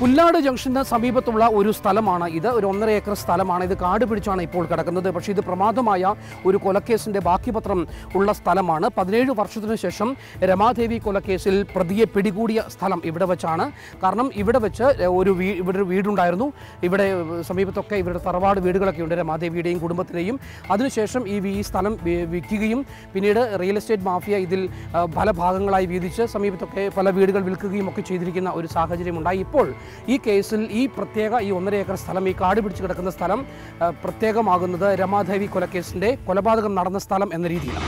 Pullad junction സമീപത്തുള്ള ഒരു സ്ഥലമാണ് ഇത് ഒരു ഒന്നര ഏക്കർ സ്ഥലമാണ് ഇത് കാട് പിടിച്ചാണ് ഇപ്പോൾ കിടക്കുന്നത് പക്ഷേ ഇത് പ്രമാദമായ ഒരു കൊലക്കേസിന്റെ ബാക്കി പത്രം ഉള്ള സ്ഥലമാണ് പതിനേഴ് വർഷത്തിനു ശേഷം രമാദേവി കൊലക്കേസിൽ പ്രതിയെ പിടികൂടിയ സ്ഥലം ഇവിടെ വെച്ചാണ് കാരണം ഇവിടെ വെച്ച് ഒരു വീ ഇവിടെ ഒരു വീടുണ്ടായിരുന്നു ഇവിടെ സമീപത്തൊക്കെ ഇവരുടെ തറവാട് വീടുകളൊക്കെ ഉണ്ട് രമാദേവിയുടെയും കുടുംബത്തിൻ്റെയും അതിനുശേഷം ഈ വി- ഈ സ്ഥലം വി- വിൽക്കുകയും പിന്നീട് റിയൽ എസ്റ്റേറ്റ് മാഫിയ ഇതിൽ ആ, പല ഭാഗങ്ങളായി വീതിച്ച് സമീപത്തൊക്കെ പല വീടുകൾ വിൽക്കുകയും ഒക്കെ ചെയ്തിരിക്കുന്ന ഒരു സാഹചര്യം ഉണ്ടായി ഇപ്പോൾ ഈ കേസിൽ ഈ പ്രത്യേക ഈ ഒന്നര ഏക്കർ സ്ഥലം ഈ കാട് പിടിച്ച് കിടക്കുന്ന സ്ഥലം ആ, പ്രത്യേകമാകുന്നത് രമാദേവി കൊലക്കേസിൻ്റെ കൊലപാതകം നടന്ന സ്ഥലം എന്ന രീതിയിലാണ്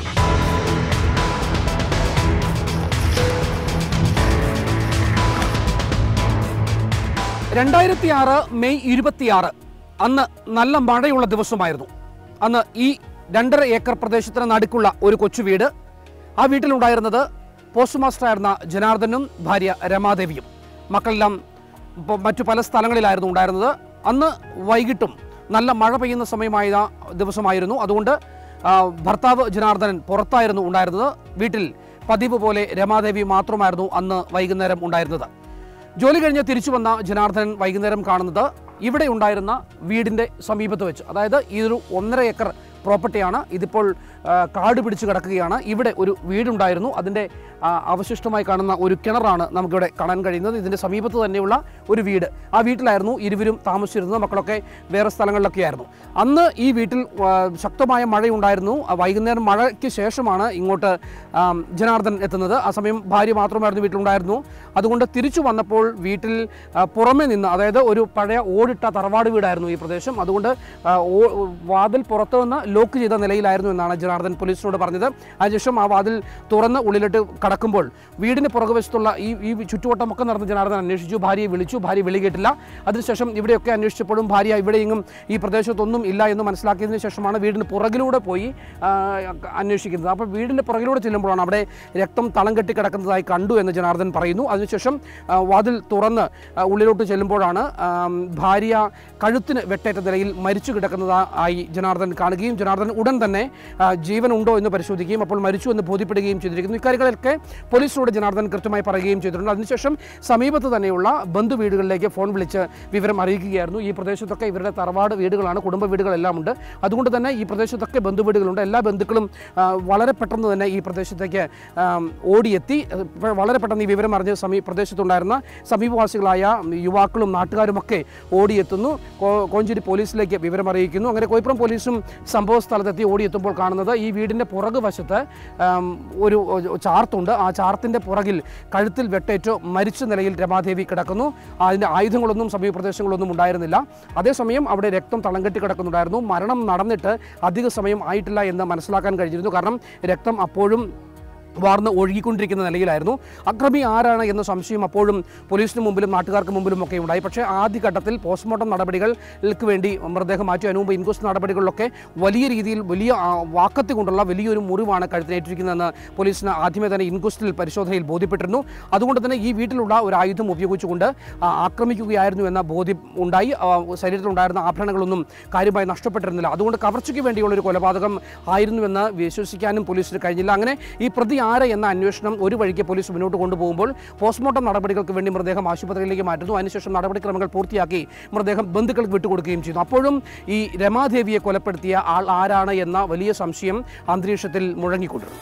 രണ്ടായിരത്തി ആറ് മെയ് ഇരുപത്തിയാറ് അന്ന് നല്ല മഴയുള്ള ദിവസമായിരുന്നു അന്ന് ഈ രണ്ടര ഏക്കർ പ്രദേശത്തിന് നടുക്കുള്ള ഒരു കൊച്ചു വീട് ആ വീട്ടിലുണ്ടായിരുന്നത് പോസ്റ്റ് മാസ്റ്ററായിരുന്ന ജനാർദ്ദനും ഭാര്യ രമാദേവിയും മക്കളെല്ലാം ഇപ്പോൾ മറ്റു പല സ്ഥലങ്ങളിലായിരുന്നു ഉണ്ടായിരുന്നത് അന്ന് വൈകിട്ടും നല്ല മഴ പെയ്യുന്ന സമയമായ ദിവസമായിരുന്നു അതുകൊണ്ട് ആ, ഭർത്താവ് ജനാർദ്ദനൻ പുറത്തായിരുന്നു ഉണ്ടായിരുന്നത് വീട്ടിൽ പതിവ് പോലെ രമാദേവി മാത്രമായിരുന്നു അന്ന് വൈകുന്നേരം ഉണ്ടായിരുന്നത് ജോലി കഴിഞ്ഞ് തിരിച്ചു വന്ന ജനാർദ്ദനൻ വൈകുന്നേരം കാണുന്നത് ഇവിടെ ഉണ്ടായിരുന്ന വീടിൻ്റെ സമീപത്ത് വെച്ച് അതായത് ഇതൊരു ഒന്നര ഏക്കർ പ്രോപ്പർട്ടിയാണ് ഇതിപ്പോൾ ആ, കാട് പിടിച്ച് കിടക്കുകയാണ് ഇവിടെ ഒരു വീടുണ്ടായിരുന്നു അതിൻ്റെ ആ, അവശിഷ്ടമായി കാണുന്ന ഒരു കിണറാണ് നമുക്കിവിടെ കാണാൻ കഴിയുന്നത് ഇതിൻ്റെ സമീപത്ത് തന്നെയുള്ള ഒരു വീട് ആ വീട്ടിലായിരുന്നു ഇരുവരും താമസിച്ചിരുന്നത് മക്കളൊക്കെ വേറെ സ്ഥലങ്ങളിലൊക്കെ ആയിരുന്നു അന്ന് ഈ വീട്ടിൽ ആ, ശക്തമായ മഴയുണ്ടായിരുന്നു ആ, വൈകുന്നേരം മഴയ്ക്ക് ശേഷമാണ് ഇങ്ങോട്ട് ആം, ജനാർദ്ദൻ എത്തുന്നത് ആ സമയം ഭാര്യ മാത്രമായിരുന്നു വീട്ടിലുണ്ടായിരുന്നു അതുകൊണ്ട് തിരിച്ചു വന്നപ്പോൾ വീട്ടിൽ ആ, പുറമെ നിന്ന് അതായത് ഒരു പഴയ ഓടിട്ട തറവാട് വീടായിരുന്നു ഈ പ്രദേശം അതുകൊണ്ട് ആ, ഓ- വാതിൽ പുറത്തു നിന്ന് ലോക്ക് ചെയ്ത നിലയിലായിരുന്നു എന്നാണ് ജനാർദ്ദൻ പോലീസിനോട് പറഞ്ഞത് അതിനുശേഷം ആ വാതിൽ തുറന്ന് ഉള്ളിലിട്ട് കടക്കുമ്പോൾ വീടിന് പുറകുവശത്തുള്ള ഈ ഈ ചുറ്റുവട്ടമൊക്കെ നടന്ന് ജനാർദ്ദൻ അന്വേഷിച്ചു ഭാര്യയെ വിളിച്ചു ഭാര്യ വിളി കേട്ടില്ല അതിനുശേഷം ഇവിടെയൊക്കെ അന്വേഷിച്ചപ്പോഴും ഭാര്യ ഇവിടെയെങ്ങും ഈ പ്രദേശത്തൊന്നും ഇല്ല എന്ന് മനസ്സിലാക്കിയതിന് ശേഷമാണ് വീടിന് പുറകിലൂടെ പോയി ആ, അന്വേഷിക്കുന്നത് അപ്പോൾ വീടിൻ്റെ പുറകിലൂടെ ചെല്ലുമ്പോഴാണ് അവിടെ രക്തം തളം കെട്ടി കിടക്കുന്നതായി കണ്ടു എന്ന് ജനാർദ്ദൻ പറയുന്നു അതിനുശേഷം ആ, വാതിൽ തുറന്ന് ആ, ഉള്ളിലോട്ട് ചെല്ലുമ്പോഴാണ് ആം, ഭാര്യ കഴുത്തിന് വെട്ടേറ്റ നിലയിൽ മരിച്ചു കിടക്കുന്നതായി ജനാർദ്ദൻ കാണുകയും ജനാർദ്ദൻ ഉടൻ തന്നെ ആ, ജീവനുണ്ടോ എന്ന് പരിശോധിക്കുകയും അപ്പോൾ മരിച്ചു എന്ന് ബോധ്യപ്പെടുകയും ചെയ്തിരിക്കുന്നു ഇക്കാര്യങ്ങളൊക്കെ പോലീസിനോട് ജനാർദ്ദൻ കൃത്യമായി പറയുകയും ചെയ്തിട്ടുണ്ട് അതിനുശേഷം സമീപത്ത് തന്നെയുള്ള ബന്ധു വീടുകളിലേക്ക് ഫോൺ വിളിച്ച് വിവരം അറിയിക്കുകയായിരുന്നു ഈ പ്രദേശത്തൊക്കെ ഇവരുടെ തറവാട് വീടുകളാണ് കുടുംബ വീടുകളെല്ലാം ഉണ്ട് അതുകൊണ്ട് തന്നെ ഈ പ്രദേശത്തൊക്കെ ബന്ധു വീടുകളുണ്ട് എല്ലാ ബന്ധുക്കളും ആ, വളരെ പെട്ടെന്ന് തന്നെ ഈ പ്രദേശത്തേക്ക് ആം, ഓടിയെത്തി അത് ഇപ്പോൾ വളരെ പെട്ടെന്ന് ഈ വിവരം അറിഞ്ഞ് സമീ പ്രദേശത്തുണ്ടായിരുന്ന സമീപവാസികളായ യുവാക്കളും നാട്ടുകാരുമൊക്കെ ഓടിയെത്തുന്നു കോ- കോഞ്ചേരി പോലീസിലേക്ക് വിവരം അറിയിക്കുന്നു അങ്ങനെ കോയിപ്പുറം പോലീസും സംഭവ സ്ഥലത്തെത്തി ഓടിയെത്തുമ്പോൾ കാണുന്നത് ഈ വീടിൻ്റെ പുറകു വശത്ത് ആം, ഒരു ഒരു ചാർത്തുണ്ട് ആ ചാർത്തിൻ്റെ പുറകിൽ കഴുത്തിൽ വെട്ടേറ്റ് മരിച്ച നിലയിൽ രമാദേവി കിടക്കുന്നു അതിൻ്റെ ആയുധങ്ങളൊന്നും സമീപ പ്രദേശങ്ങളൊന്നും ഉണ്ടായിരുന്നില്ല അതേസമയം അവിടെ രക്തം തളം കെട്ടി കിടക്കുന്നുണ്ടായിരുന്നു മരണം നടന്നിട്ട് അധിക സമയം ആയിട്ടില്ല എന്ന് മനസ്സിലാക്കാൻ കഴിഞ്ഞിരുന്നു കാരണം രക്തം അപ്പോഴും വാർന്ന് ഒഴുകിക്കൊണ്ടിരിക്കുന്ന നിലയിലായിരുന്നു അക്രമി ആരാണ് എന്ന സംശയം അപ്പോഴും പോലീസിന് മുമ്പിലും നാട്ടുകാർക്ക് മുമ്പിലും ഒക്കെ ഉണ്ടായി പക്ഷേ ആദ്യഘട്ടത്തിൽ പോസ്റ്റ്മോർട്ടം നടപടികൾക്ക് വേണ്ടി മൃതദേഹം മാറ്റി അതിനു മുമ്പ് ഇൻക്വസ്റ്റ് നടപടികളിലൊക്കെ വലിയ രീതിയിൽ വലിയ ആ, വാക്കത്തി കൊണ്ടുള്ള വലിയൊരു മുറിവാണ് കഴുത്തിനേറ്റിരിക്കുന്നതെന്ന് പോലീസിന് ആദ്യമേ തന്നെ ഇൻക്വസ്റ്റിൽ പരിശോധനയിൽ ബോധ്യപ്പെട്ടിരുന്നു അതുകൊണ്ട് തന്നെ ഈ വീട്ടിലുള്ള ഒരു ആയുധം ഉപയോഗിച്ചുകൊണ്ട് ആ, ആക്രമിക്കുകയായിരുന്നു എന്ന ബോധ്യം ഉണ്ടായി ആ, ശരീരത്തിലുണ്ടായിരുന്ന ആഭരണങ്ങളൊന്നും കാര്യമായി നഷ്ടപ്പെട്ടിരുന്നില്ല അതുകൊണ്ട് കവർച്ചയ്ക്ക് വേണ്ടിയുള്ള ഒരു കൊലപാതകം ആയിരുന്നുവെന്ന് വിശ്വസിക്കാനും പോലീസിന് കഴിഞ്ഞില്ല അങ്ങനെ ഈ പ്രതി ആര് എന്ന അന്വേഷണം ഒരു വഴിക്ക് പോലീസ് മുന്നോട്ട് കൊണ്ടുപോകുമ്പോൾ പോസ്റ്റ്മോർട്ടം നടപടികൾക്ക് വേണ്ടി മൃതദേഹം ആശുപത്രിയിലേക്ക് മാറ്റുന്നു അതിനുശേഷം നടപടിക്രമങ്ങൾ പൂർത്തിയാക്കി മൃതദേഹം ബന്ധുക്കൾക്ക് വിട്ടുകൊടുക്കുകയും ചെയ്യുന്നു അപ്പോഴും ഈ രമാദേവിയെ കൊലപ്പെടുത്തിയ ആൾ ആരാണ് എന്ന വലിയ സംശയം അന്തരീക്ഷത്തിൽ മുഴങ്ങിക്കൊണ്ടിരുന്നു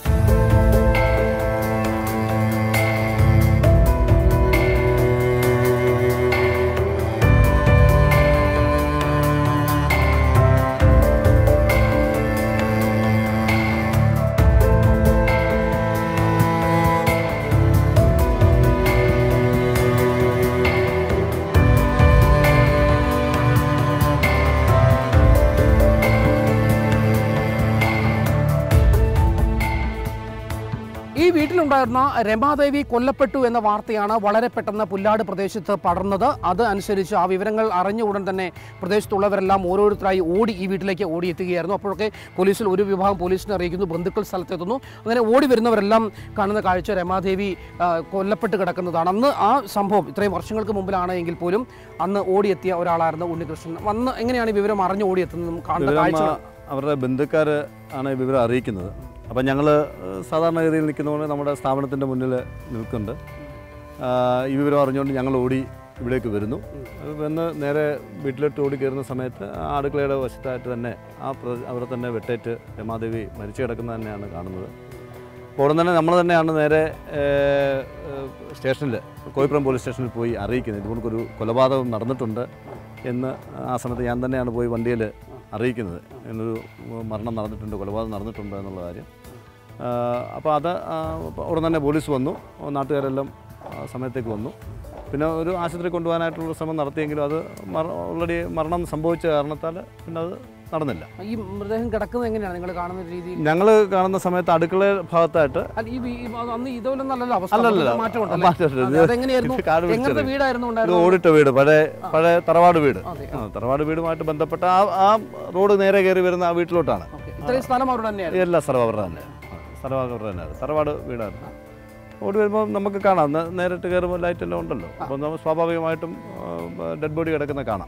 ഈ വീട്ടിലുണ്ടായിരുന്ന രമാദേവി കൊല്ലപ്പെട്ടു എന്ന വാർത്തയാണ് വളരെ പെട്ടെന്ന് പുല്ലാട് പ്രദേശത്ത് പടർന്നത് അത് അനുസരിച്ച് ആ വിവരങ്ങൾ അറിഞ്ഞ ഉടൻ തന്നെ പ്രദേശത്തുള്ളവരെല്ലാം ഓരോരുത്തരായി ഓടി ഈ വീട്ടിലേക്ക് ഓടിയെത്തുകയായിരുന്നു അപ്പോഴൊക്കെ പോലീസിൽ ഒരു വിഭാഗം പോലീസിനെ അറിയിക്കുന്നു ബന്ധുക്കൾ സ്ഥലത്തെത്തുന്നു അങ്ങനെ ഓടി വരുന്നവരെല്ലാം കാണുന്ന കാഴ്ച രമാദേവി ആ, കൊല്ലപ്പെട്ട് കിടക്കുന്നതാണ് അന്ന് ആ സംഭവം ഇത്രയും വർഷങ്ങൾക്ക് മുമ്പിലാണ് എങ്കിൽ പോലും അന്ന് ഓടിയെത്തിയ ഒരാളായിരുന്നു ഉണ്ണികൃഷ്ണൻ വന്ന് എങ്ങനെയാണ് ഈ വിവരം അറിഞ്ഞ് ഓടിയെത്തുന്നതും കാണുന്ന വിവരം കാഴ്ച അവരുടെ ബന്ധുക്കാർ ആണ് ഈ വിവരം അറിയിക്കുന്നത് അപ്പം ഞങ്ങൾ സാധാരണഗതിയിൽ നിൽക്കുന്നതുകൊണ്ട് നമ്മുടെ സ്ഥാപനത്തിൻ്റെ മുന്നിൽ നിൽക്കുന്നുണ്ട് ആ, ഈ വിവരം അറിഞ്ഞുകൊണ്ട് ഞങ്ങൾ ഓടി ഇവിടേക്ക് വരുന്നു അത് വന്ന് നേരെ വീട്ടിലോട്ട് ഓടി കയറുന്ന സമയത്ത് ആ അടുക്കളയുടെ വശത്തായിട്ട് തന്നെ ആ പ്ര- അവിടെ തന്നെ വെട്ടേറ്റ് രമാദേവി മരിച്ചു കിടക്കുന്നത് തന്നെയാണ് കാണുന്നത് അപ്പോൾ ഉടൻ തന്നെ നമ്മൾ തന്നെയാണ് നേരെ സ്റ്റേഷനിൽ കോയിപ്പുറം പോലീസ് സ്റ്റേഷനിൽ പോയി അറിയിക്കുന്നത് ഇതുകൊണ്ടൊരു കൊലപാതകം നടന്നിട്ടുണ്ട് എന്ന് ആ സമയത്ത് ഞാൻ തന്നെയാണ് പോയി വണ്ടിയിൽ അറിയിക്കുന്നത് എന്നൊരു മരണം നടന്നിട്ടുണ്ട് കൊലപാതകം നടന്നിട്ടുണ്ട് എന്നുള്ള കാര്യം അപ്പോൾ അത് ആ, ഉടൻ തന്നെ പോലീസ് വന്നു നാട്ടുകാരെല്ലാം ആ സമയത്തേക്ക് വന്നു പിന്നെ ഒരു ആശുപത്രി കൊണ്ടുപോകാനായിട്ടുള്ള ശ്രമം നടത്തിയെങ്കിലും അത് ഓൾറെഡി മരണം സംഭവിച്ച കാരണത്താൽ പിന്നെ അത് നടന്നില്ല ഈ മൃതദേഹം കിടക്കുന്നത് എങ്ങനെയാണ് നിങ്ങൾ കാണുന്ന രീതിയിൽ ഞങ്ങൾ കാണുന്ന സമയത്ത് അടുക്കള ഭാഗത്തായിട്ട് അല്ല, ഈ വീ- ഈ അന്ന് ഇതുപോലെ നല്ലല്ലോ അവസ്ഥ അല്ലല്ല വളരെ മാറ്റമുണ്ടല്ലേ? മാറ്റമുണ്ട്. അതെ, അതെങ്ങനെയായിരുന്നു ഇത് കാട് എങ്ങനത്തെ പിടിച്ചത്. വീടായിരുന്നു ഇത് ഉണ്ടായിരുന്നത് ഓടിട്ട വീട് പഴയ പഴയ തറവാട് വീട് അതെ ആ, തറവാട് വീടുമായിട്ട് ബന്ധപ്പെട്ട ആ ആ റോഡ് നേരെ കയറി വരുന്ന ആ വീട്ടിലോട്ടാണ് ഓക്കെ ഇത്രയും സ്ഥലം അവരുടെ തന്നെയായിരുന്നു എല്ലാ സ്ഥലവും അവരുടെ തന്നെ സ്ഥലം അവരുടെ തന്നെ തറവാട് വീടാണ് ഓടി വരുമ്പോൾ നമുക്ക് കാണാം നേ- നേരിട്ട് കയറുമ്പോൾ ലൈറ്റ് എല്ലാം ഉണ്ടല്ലോ അപ്പോൾ നമ്മൾ സ്വാഭാവികമായിട്ടും ഡെഡ് ബോഡി കിടക്കുന്ന കാണാം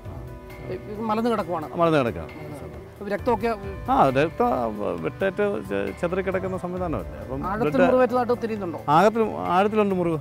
ഇത് മലന്ന് കിടക്കുവാണ് മറന്നു കിടക്കാം രക്തമൊക്കെ ആ രക്തം വെട്ടേറ്റ് ചെ- ചെതറി കിടക്കുന്ന സംവിധാനമല്ലേ അപ്പം ആഴത്തിൽ ബ്ലഡ് മുറിവേറ്റതായിട്ട് തിരിയുന്നുണ്ടോ ആഴത്തിൽ ആഴത്തിലുണ്ട് മുറിവ്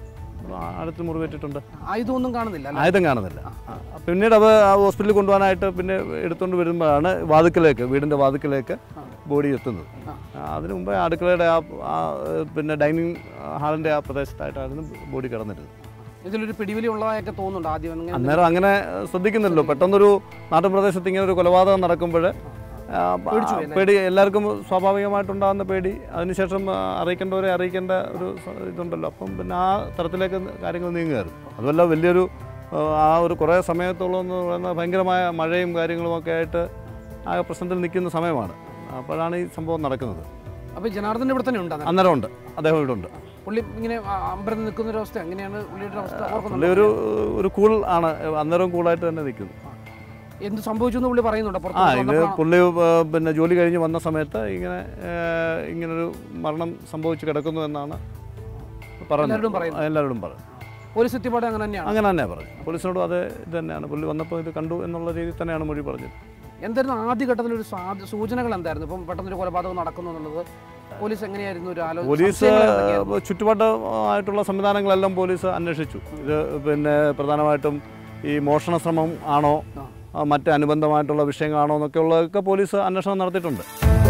ആഴത്തിൽ മുറിവേറ്റിട്ടുണ്ട് ആയുധമൊന്നും കാണുന്നില്ല അല്ലേ? ആയുധം കാണുന്നില്ല ആ, പിന്നീട് അത് ആ ഹോസ്പിറ്റലിൽ കൊണ്ടുപോകാനായിട്ട് പിന്നെ എടുത്തുകൊണ്ട് വരുമ്പോഴാണ് വാതുക്കലേക്ക് വീടിൻ്റെ വാതുക്കലേക്ക് ബോഡി എത്തുന്നത് ആ. ആ, അതിനു മുമ്പേ അടുക്കളയുടെ ആ ആ, പിന്നെ ഡൈനിങ് ഹാളിൻ്റെ ആ പ്രദേശത്തായിട്ടായിരുന്നു ബോഡി കിടന്നിരുന്നത് ഇതിലൊരു പിടിവിലി ഉള്ളതായൊക്കെ തോന്നുന്നുണ്ട് ആദ്യം അങ്ങനെ അന്നേരം അങ്ങനെ ശ്രദ്ധിക്കുന്നില്ലല്ലോ പെട്ടെന്നൊരു നാട്ടിൻ പ്രദേശത്ത് ഇങ്ങനെ ഒരു കൊലപാതകം നടക്കുമ്പോൾ പേടിച്ചു പോയി അല്ലേ? പേടി എല്ലാവർക്കും സ്വാഭാവികമായിട്ടുണ്ടാകുന്ന പേടി അതിനുശേഷം ആ, അറിയിക്കേണ്ടവരെ അറിയിക്കേണ്ട ഒരു സ- ഇതുണ്ടല്ലോ അപ്പം പിന്നെ ആ തരത്തിലേക്ക് കാര്യങ്ങൾ നീങ്ങുകയായിരുന്നു അതുമല്ല വലിയൊരു ആ, ആ ഒരു കുറേ സമയത്തോളം എന്ന് പറയുന്ന ഭയങ്കരമായ മഴയും കാര്യങ്ങളും ഒക്കെ ആയിട്ട് ആ പ്രശ്നത്തിൽ നിൽക്കുന്ന സമയമാണ് അപ്പോഴാണ് ഈ സംഭവം നടക്കുന്നത് അപ്പൊ ഈ ജനാർദ്ദൻ ഇവിടെ തന്നെ ഉണ്ട് അന്നേരം. അന്നേരം ഉണ്ട് അദ്ദേഹം ഇവിടെ ഉണ്ട് പുള്ളി ഇങ്ങനെ ആ- അമ്പരന്ന് നിൽക്കുന്ന ഒരു അവസ്ഥ എങ്ങനെയാണ് പുള്ളിയുടെ അവസ്ഥ പുള്ളി ഓർക്കുന്നുണ്ടോ? ഒരു ഒരു കൂൾ ആണ് അന്നേരം കൂളായിട്ട് തന്നെ നിൽക്കുന്നു എന്ത് സംഭവിച്ചു എന്ന് പുള്ളി പറയുന്നുണ്ട് ആ പുറത്ത് ഇത് വന്നപ്പോഴാണ് പുള്ളി ആ, പിന്നെ ജോലി കഴിഞ്ഞ് വന്ന സമയത്ത് ഇങ്ങനെ ആ, ഇങ്ങനൊരു മരണം സംഭവിച്ച് കിടക്കുന്നു എന്നാണ് പറഞ്ഞത് എല്ലാവരോടും പറയുന്നു. എല്ലാവരോടും പറഞ്ഞു പോലീസ് എത്തിപ്പാട് അങ്ങനെ തന്നെയാണ് അങ്ങനെ തന്നെ പറഞ്ഞു പോലീസിനോടും അത് ഇത് തന്നെയാണ് പുള്ളി വന്നപ്പോൾ ഇത് കണ്ടു എന്നുള്ള രീതിയിൽ തന്നെയാണ് മൊഴി പറഞ്ഞത് എന്തായിരുന്നു ആദ്യഘട്ടത്തിൽ ഒരു സാധ്യ സൂചനകൾ എന്തായിരുന്നു ഇപ്പം പെട്ടെന്നൊരു കൊലപാതകം നടക്കുന്നു എന്നുള്ളത് പോലീസ് എങ്ങനെയായിരുന്നു ഒരു ആലോചന പോലീസ് സംശയങ്ങൾ എന്തൊക്കെയായിരുന്നു? ചുറ്റുപാടായിട്ടുള്ള സംവിധാനങ്ങളെല്ലാം പോലീസ് അന്വേഷിച്ചു ഇത് പിന്നെ പ്രധാനമായിട്ടും ഈ മോഷണ ശ്രമം ആണോ ആ. ആ, മറ്റ് അനുബന്ധമായിട്ടുള്ള വിഷയങ്ങളാണോ എന്നൊക്കെ ഉള്ളതൊക്കെ പോലീസ് അന്വേഷണം നടത്തിയിട്ടുണ്ട്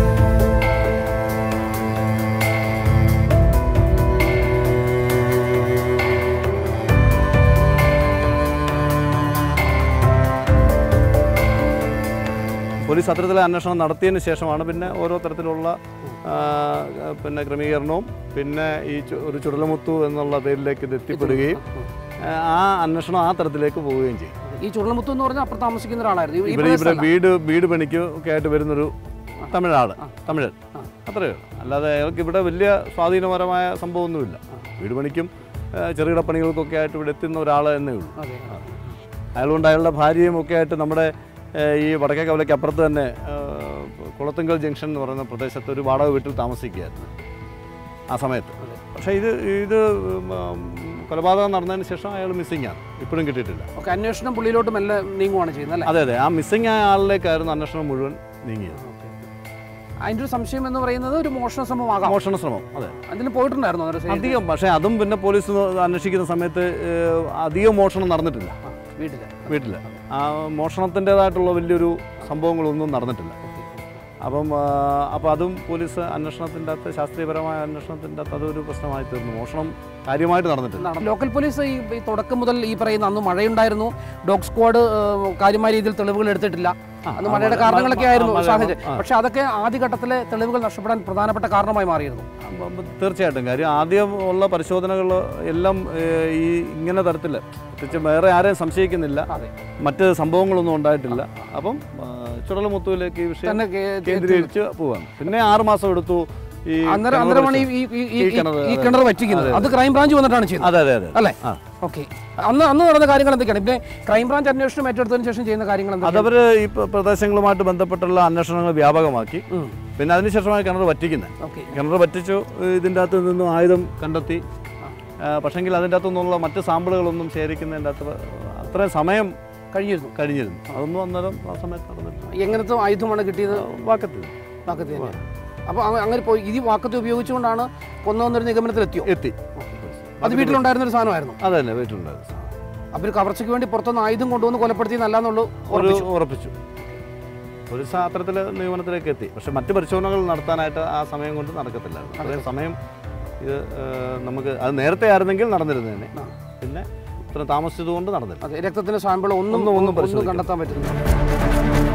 പോലീസ് അത്തരത്തിലെ അന്വേഷണം നടത്തിയതിന് ശേഷമാണ് പിന്നെ ഓരോ തരത്തിലുള്ള ആ, പിന്നെ ക്രമീകരണവും പിന്നെ ഈ ചു- ഒരു ചുടലമുത്തു എന്നുള്ള പേരിലേക്ക് ഇത് എത്തിപ്പെടുകയും ആ, ആ അന്വേഷണം ആ തരത്തിലേക്ക് പോവുകയും ചെയ്യും ഈ ചുഴലമുത്തു എന്ന് പറഞ്ഞാൽ അപ്പുറത്ത് താമസിക്കുന്ന ഒരാളായിരുന്നു ഈ ഇവർ ഇവിടെ പ്രദേശത്തല്ല. വീട് വീട് പണിക്ക് ഒക്കെ ആയിട്ട് വരുന്നൊരു തമിഴാണ് ആ. തമിഴൻ ആ. അത്രയേ ഉള്ളൂ അല്ലാതെ അയാൾക്ക് ഇവിടെ വലിയ സ്വാധീനപരമായ സംഭവമൊന്നുമില്ല വീട് പണിക്കും ആ, ചെറുകിട പണികൾക്കൊക്കെ ആയിട്ട് ഇവിടെ എത്തുന്ന ഒരാൾ എന്നേ ഉള്ളൂ അതെ അയാളുകൊണ്ട് അയാളുടെ ഭാര്യയും ഒക്കെ ആയിട്ട് നമ്മുടെ ഏ, ഈ വടക്കേ കവലയ്ക്ക് അപ്പുറത്ത് തന്നെ ഏ, കുളത്തുങ്കൽ ജംഗ്ഷൻ എന്ന് പറയുന്ന പ്രദേശത്ത് ഒരു വാടക വീട്ടിൽ താമസിക്കുകയായിരുന്നു ആ സമയത്ത് അതെ. പക്ഷേ ഇത് ഇത് ഉം, ഉം, കൊലപാതകം നടന്നതിന് ശേഷം അയാൾ മിസ്സിംഗ് ആണ് ഇപ്പോഴും കിട്ടിയിട്ടില്ല ഓക്കെ അന്വേഷണം പുള്ളിയിലോട്ട് മെല്ലെ നീങ്ങുവാണ് ചെയ്യുന്നത് അല്ലേ അതെ അതെ ആ മിസ്സിംഗ് ആയ ആളിലേക്കായിരുന്നു അന്വേഷണം മുഴുവൻ നീങ്ങിയത് അതിന്റെ ഒരു സംശയം എന്ന് പറയുന്നത് ഒരു മോഷണ ശ്രമമാകാം മോഷണ ശ്രമം അതെ അതിന് പോയിട്ടുണ്ടായിരുന്നു അന്നേരം ശരി. അധികം പക്ഷേ അതും പിന്നെ പോലീസ് അന്വേഷിക്കുന്ന സമയത്ത് ഏഹ്, അധികം മോഷണം നടന്നിട്ടില്ല ആ, വീട്ടില് വീട്ടിൽ ആ മോഷണത്തിൻ്റെതായിട്ടുള്ള വലിയൊരു സംഭവങ്ങളൊന്നും നടന്നിട്ടില്ല അപ്പം ആ, അപ്പോൾ അതും പോലീസ് അന്വേഷണത്തിൻ്റെ അകത്ത് ശാസ്ത്രീയപരമായ അന്വേഷണത്തിൻ്റെ അകത്ത് അതൊരു പ്രശ്നമായി തീർന്നു മോഷണം കാര്യമായിട്ട് നടന്നിട്ടില്ല നടന്നു. ലോക്കൽ പോലീസ് ഈ ഈ തുടക്കം മുതൽ ഈ പറയുന്ന അന്ന് മഴയുണ്ടായിരുന്നു ഡോഗ് സ്ക്വാഡ് ഏഹ്, കാര്യമായ രീതിയിൽ തെളിവുകൾ എടുത്തിട്ടില്ല ആ, അന്ന് ആ, മഴയുടെ മഴ- കാരണങ്ങളൊക്കെ മഴ- ആയിരുന്നു മഴ- സാഹചര്യം ആ. പക്ഷെ അതൊക്കെ ആദ്യഘട്ടത്തിലെ തെളിവുകൾ നഷ്ടപ്പെടാൻ പ്രധാനപ്പെട്ട കാരണമായി മാറിയിരുന്നു അപ്പം തീർച്ചയായിട്ടും കാര്യം ആദ്യം ഉള്ള പരിശോധനകൾ എല്ലാം ഏഹ്, ഈ ഇങ്ങനെ തരത്തിൽ പ്രത്യേകിച്ച് വേറെ ആരെയും സംശയിക്കുന്നില്ല അതെ മറ്റ് സംഭവങ്ങളൊന്നും ഉണ്ടായിട്ടില്ല അപ്പം ആ, ചുടലമുത്തുവിലേക്ക് ഈ വിഷയം തന്നെ കേ- കേന്ദ്രീകരിച്ച് പോവാണ് പിന്നെ ആറ് മാസം എടുത്തു ഈ അന്നേരം കിണർ അന്നേരമാണ് ഈ വെച്ച്. ഈ- ഈ- ഈ ഈ- കിണർ, ഈ അതെ. കിണർ വറ്റിക്കുന്നത് അതെ, അത് ക്രൈം ബ്രാഞ്ച് വന്നിട്ടാണ് ചെയ്യുന്നത് അതെ അതെ അതെ അല്ലേ ആ. ഓക്കെ അന്ന് അന്ന് നടന്ന കാര്യങ്ങൾ എന്തൊക്കെയാണ് പിന്നെ ക്രൈം ബ്രാഞ്ച് അന്വേഷണം ഏറ്റെടുത്തതിന് ശേഷം ചെയ്യുന്ന കാര്യങ്ങൾ എന്തൊക്കെയാണ് അതവർ ഈ പ്ര- പ്രദേശങ്ങളുമായിട്ട് ബന്ധപ്പെട്ടുള്ള അന്വേഷണങ്ങൾ വ്യാപകമാക്കി ഉം. പിന്നെ അതിനുശേഷമാണ് കിണർ വറ്റിക്കുന്നത് ഓക്കെ കിണർ വറ്റിച്ചു ഇതിൻ്റെ അകത്ത് നിന്നും ആയുധം കണ്ടെത്തി പക്ഷെങ്കിൽ അതിൻ്റെ അകത്തു നിന്നുള്ള മറ്റ് സാമ്പിളുകളൊന്നും ശേഖരിക്കുന്നതിൻ്റെ അകത്ത് അത്രയും സമയം കഴിഞ്ഞിരുന്നു കഴിഞ്ഞിരുന്നു അതൊന്നും അന്നേരം ആ സമയത്ത് നടന്നിട്ടില്ല എങ്ങനത്തെ ആയുധമാണ് കിട്ടിയത് വാക്കത്തിൽ വാക്കത്തി തന്നെ അപ്പോൾ അങ്ങനെ പോയി ഈ വാക്കത്തി ഉപയോഗിച്ചുകൊണ്ടാണ് കൊന്നൊന്നൊരു നിഗമനത്തിലെത്തിയോ എത്തി അത് വീട്ടിലുണ്ടായിരുന്ന ഒരു സാധനമായിരുന്നു അതന്നെ വീട്ടിലുണ്ടായത് അവർ കവർച്ചയ്ക്ക് വേണ്ടി പുറത്തുനിന്ന് ആയുധം കൊണ്ടുവന്ന് കൊലപ്പെടുത്തി നല്ലാന്നുള്ളൂ ഒരു ഉറപ്പിച്ചു പോലീസ് ആ അത്തരത്തിൽ നിഗമനത്തിലേക്ക് എത്തി പക്ഷെ മറ്റു പരിശോധനകൾ നടത്താനായിട്ട് ആ സമയം കൊണ്ട് നടക്കത്തില്ലായിരുന്നു അത്രയും സമയം ഇത് ഏഹ്, നമുക്ക് അത് നേരത്തെ ആയിരുന്നെങ്കിൽ നടന്നിരുന്നതന്നെ ആ. പിന്നെ ഇത്ര താമസിച്ചതുകൊണ്ട് നടന്നില്ല അതെ രക്തത്തിന്റെ സാമ്പിൾ ഒന്നും ഒന്നും- ഒന്നും ഒന്നും പരിശോധിക്കാൻ. കണ്ടെത്താൻ പറ്റുന്നില്ല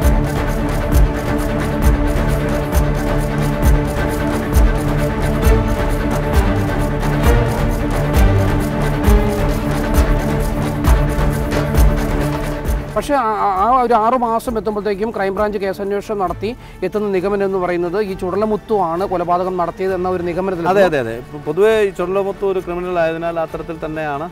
പക്ഷേ ആ- ആ- ആ ഒരു ആറു മാസം എത്തുമ്പോഴത്തേക്കും ക്രൈംബ്രാഞ്ച് കേസന്വേഷണം നടത്തി എത്തുന്ന നിഗമനം എന്ന് പറയുന്നത് ഈ ചുടലമുത്തു ആണ് കൊലപാതകം നടത്തിയത് എന്ന ഒരു നിഗമനത്തിൽ അതെ അതെ അതെ ഇപ്പൊ പൊതുവേ ഈ ചുടലമുത്ത് ഒരു ക്രിമിനൽ ആയതിനാൽ അത്തരത്തിൽ തന്നെയാണ്